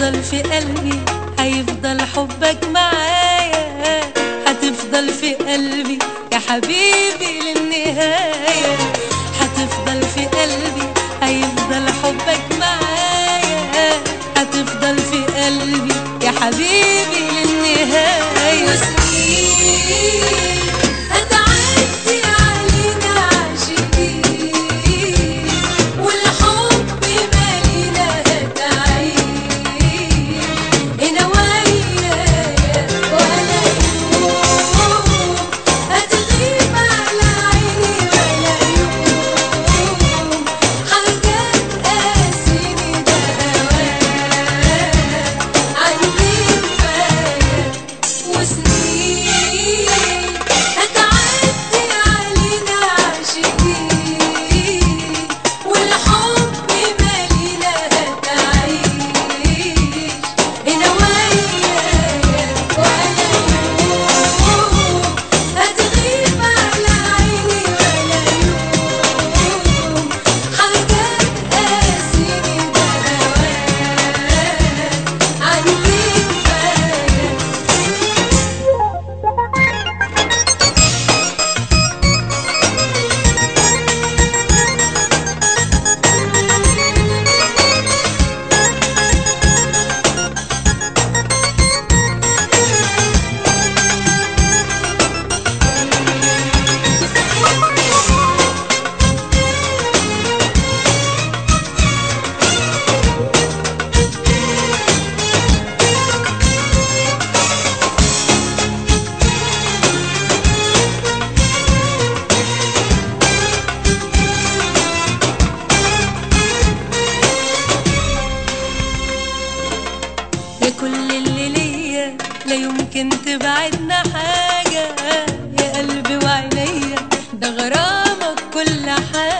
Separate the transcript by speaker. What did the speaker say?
Speaker 1: هتفضل في قلبي هيفضل حبك معايا هتفضل في قلبي يا حبيبي للنهاية هتفضل في قلبي هيفضل حبك معايا هتفضل في قلبي يا حبيبي للنهاية وسنين هتعدي علينا عاشقين والحب مالينا هتعيش هنا ويايا ولا يوم هتغيب على عيني ولا يوم حاجات قاسيني ده هواك عندي كفاية وسنين هتعدي علينا عاشقين والحب مالينا هتعيش هنا ويايا ولا يوم هتغيب على عيني ولا يوم حاجات قاسيني ده هواك عندي كفاية يا كل اللي ليا لا يمكن تبعدنا حاجة يا قلبي وعينيا ده غرامك كل حاجة